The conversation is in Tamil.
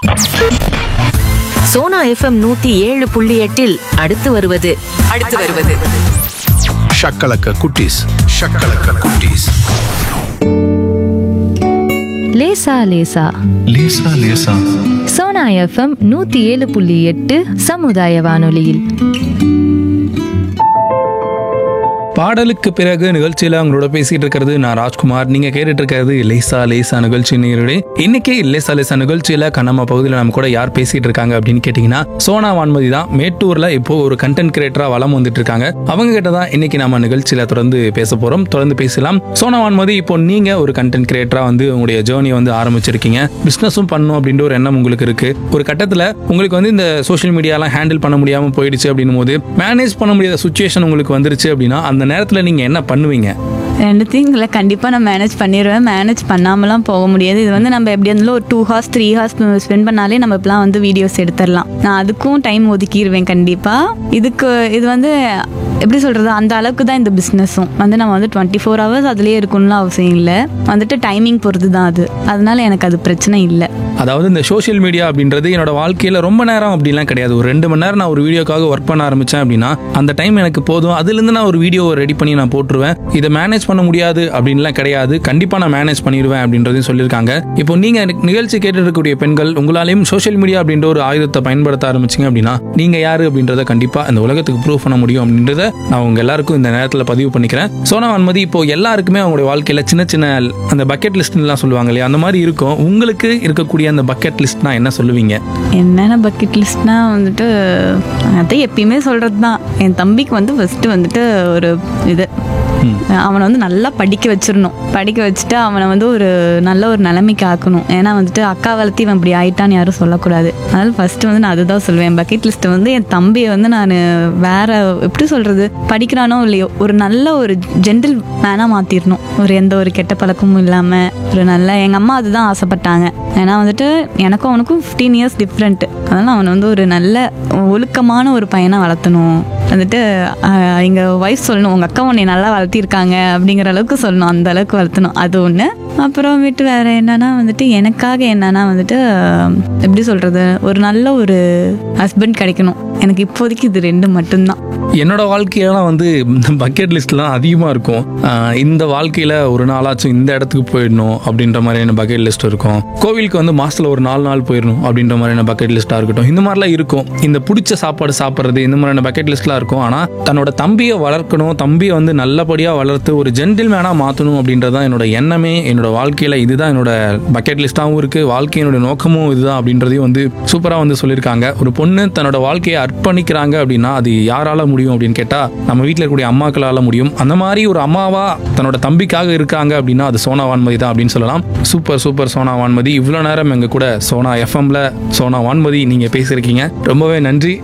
சோனா எஃப்எம் நூத்தி ஏழு புள்ளி எட்டில் அடுத்து வருவது அடுத்து வருவது ஷக்கலக்க குட்டீஸ் ஷக்கலக்க குட்டீஸ் லேசா லேசா லேசா லேசா சோனா எஃப்எம் நூத்தி ஏழு புள்ளி எட்டு சமுதாய வானொலியில் பாடலுக்கு பிறகு நிகழ்ச்சியில உங்களோட பேசிட்டு இருக்கிறது நான் ராஜ்குமார் நீங்க கேட்டுட்டு இருக்கிறது லேசா லேசா நிகழ்ச்சி நேரடி இன்னைக்கு லேசா லேசா நிகழ்ச்சியில கண்ணம்மா பகுதியில் நம்ம கூட யார் பேசிட்டு இருக்காங்க அப்படின்னு கேட்டீங்கன்னா சோனா வான்மதி தான் மேட்டூர்ல இப்போ ஒரு கண்டென்ட் கிரியேட்டரா வளம் வந்துட்டு இருக்காங்க அவங்க கிட்ட தான் இன்னைக்கு நம்ம நிகழ்ச்சியில தொடர்ந்து பேச போறோம் தொடர்ந்து பேசலாம் சோனா வான்மதி இப்போ நீங்க ஒரு கண்டென்ட் கிரியேட்டரா வந்து உங்களுடைய ஜேர்னியை வந்து ஆரம்பிச்சிருக்கீங்க பிசினஸும் பண்ணணும் அப்படின்ற ஒரு எண்ணம் உங்களுக்கு இருக்கு ஒரு கட்டத்துல உங்களுக்கு வந்து இந்த சோஷியல் மீடியாலாம் ஹேண்டில் பண்ண முடியாம போயிடுச்சு அப்படின்னும் போது மேனேஜ் பண்ண முடியாத சுச்சுவேஷன் உங்களுக்கு வந்துருச்சு அப்படின்னா அந்த நேரத்துல நீங்க என்ன பண்ணுவீங்க ரெண்டுத்தையும் இல்லை கண்டிப்பாக நான் மேனேஜ் பண்ணிடுவேன் மேனேஜ் பண்ணாமலாம் போக முடியாது இது வந்து நம்ம எப்படி இருந்தாலும் ஒரு two hours three hours spend பண்ணாலே நம்ம இப்பெல்லாம் வந்து வீடியோஸ் எடுத்துடலாம் நான் அதுக்கும் டைம் ஒதுக்கிடுவேன் கண்டிப்பாக இதுக்கு இது வந்து எப்படி சொல்கிறது அந்த அளவுக்கு தான் இந்த பிஸ்னஸும் வந்து நம்ம வந்து டுவெண்ட்டி ஃபோர் ஹவர்ஸ் அதுலேயே இருக்கணும்னு அவசியம் இல்லை வந்துட்டு டைமிங் பொறுத்து தான் அது அதனால எனக்கு அது பிரச்சனை இல்லை அதாவது இந்த சோஷியல் மீடியா அப்படின்றது என்னோட வாழ்க்கையில ரொம்ப நேரம் அப்படிலாம் கிடையாது ஒரு ரெண்டு மணி நேரம் நான் ஒரு வீடியோக்காக ஒர்க் பண்ண ஆரம்பிச்சேன் அப்படின்னா அந்த டைம் எனக்கு போதும் அதுலேருந்து நான் ஒரு வீடியோவை ரெடி பண்ணி நான் போட்டுருவேன் இதை மேனேஜ் பண்ண முடியாது அப்படின்லாம் கிடையாது கண்டிப்பா நான் மேனேஜ் பண்ணிடுவேன் அப்படின்றதையும் சொல்லியிருக்காங்க இப்போ நீங்க எனக்கு நிகழ்ச்சி கேட்டு இருக்கக்கூடிய பெண்கள் உங்களாலையும் சோஷியல் மீடியா அப்படின்ற ஒரு ஆயுதத்தை பயன்படுத்த ஆரம்பிச்சிங்க அப்படின்னா நீங்க யாரு அப்படின்றத கண்டிப்பா இந்த உலகத்துக்கு ப்ரூவ் பண்ண முடியும் அப்படின்றத நான் உங்க எல்லாருக்கும் இந்த நேரத்தில் பதிவு பண்ணிக்கிறேன் சோனா வன்மதி இப்போ எல்லாருக்குமே அவங்களுடைய வாழ்க்கையில சின்ன சின்ன அந்த பக்கெட் லிஸ்ட்லாம் சொல்லுவாங்க இல்லையா அந்த மாதிரி இருக்கும் உங்களுக்கு இருக்கக்கூடிய அந்த பக்கெட் லிஸ்ட்னா என்ன சொல்லுவீங்க என்னென்ன பக்கெட் லிஸ்ட்னா வந்துட்டு அதை எப்பயுமே சொல்கிறது தான் என் தம்பிக்கு வந்து ஃபஸ்ட்டு வந்துட்டு ஒரு இது அவனை வந்து நல்லா படிக்க வச்சிடணும் படிக்க வச்சுட்டு அவனை வந்து ஒரு நல்ல ஒரு நிலைமைக்கு ஆக்கணும் ஏன்னா வந்துட்டு அக்கா வளர்த்தி இவன் இப்படி ஆயிட்டான்னு யாரும் சொல்லக்கூடாது அதனால ஃபர்ஸ்ட் வந்து நான் அதுதான் சொல்லுவேன் பக்கெட் லிஸ்ட் வந்து என் தம்பியை வந்து நான் வேற எப்படி சொல்றது படிக்கிறானோ இல்லையோ ஒரு நல்ல ஒரு ஜென்டில் மேனாக மாற்றிடணும் ஒரு எந்த ஒரு கெட்ட பழக்கமும் இல்லாமல் ஒரு நல்ல எங்கள் அம்மா அதுதான் ஆசைப்பட்டாங்க ஏன்னா வந்துட்டு எனக்கும் அவனுக்கும் ஃபிஃப்டீன் இயர்ஸ் டிஃப்ரெண்ட் அதனால அவனை வந்து ஒரு நல்ல ஒழுக்கமான ஒரு பையனை வளர்த்தணும் வந்துட்டு ஆஹ், எங்க ஒய்ஃப் சொல்லணும் உங்க அக்கா உன்னை நல்லா வளர்த்திருக்காங்க அப்படிங்கிற அளவுக்கு சொல்லணும் அந்த அளவுக்கு வளர்த்தணும் அது ஒன்று அப்புறம் விட்டு வேற என்னன்னா வந்துட்டு எனக்காக என்னன்னா வந்துட்டு ஆஹ், எப்படி சொல்றது ஒரு நல்ல ஒரு ஹஸ்பண்ட் கிடைக்கணும் எனக்கு இப்போதைக்கு இது ரெண்டு மட்டும்தான் என்னோட வாழ்க்கையெல்லாம் வந்து இந்த பக்கெட் லிஸ்ட்லாம் அதிகமாக இருக்கும் ஆஹ் இந்த வாழ்க்கையில் ஒரு நாளாச்சும் இந்த இடத்துக்கு போயிடணும் அப்படின்ற மாதிரியான பக்கெட் லிஸ்ட் இருக்கும் கோவிலுக்கு வந்து மாசத்துல ஒரு நாலு நாள் போயிடணும் அப்படின்ற மாதிரியான பக்கெட் லிஸ்ட்டாக இருக்கட்டும் இந்த மாதிரிலாம் இருக்கும் இந்த பிடிச்ச சாப்பாடு சாப்பிட்றது இந்த மாதிரியான பக்கெட் லிஸ்ட்லாம் இருக்கும் ஆனால் தன்னோட தம்பியை வளர்க்கணும் தம்பியை வந்து நல்லபடியாக வளர்த்து ஒரு ஜென்டில் மேனாக மாற்றணும் அப்படின்றது தான் என்னோட எண்ணமே என்னோட வாழ்க்கையில் இதுதான் என்னோட பக்கெட் லிஸ்ட்டாகவும் இருக்குது வாழ்க்கையினுடைய நோக்கமும் இதுதான் அப்படின்றதையும் வந்து சூப்பராக வந்து சொல்லியிருக்காங்க ஒரு பொண்ணு தன்னோட வாழ்க்கையை அர்ப்பணிக்கிறாங்க அப்படின்னா அது யாரால முடியும் அப்படின்னு கேட்டால் நம்ம வீட்டில் இருக்கக்கூடிய அம்மாக்களால முடியும் அந்த மாதிரி ஒரு அம்மாவா தன்னோட தம்பிக்காக இருக்காங்க அப்படின்னா அது சோனா வான்மதி தான் அப்படின்னு சொல்லலாம் சூப்பர் சூப்பர் சோனா வான்மதி இவ்வளோ நேரம் எங்க கூட சோனா எஃப்எம்ல சோனா வான்மதி நீங்கள் பேசியிருக்கீங்க ரொம்பவே நன்றி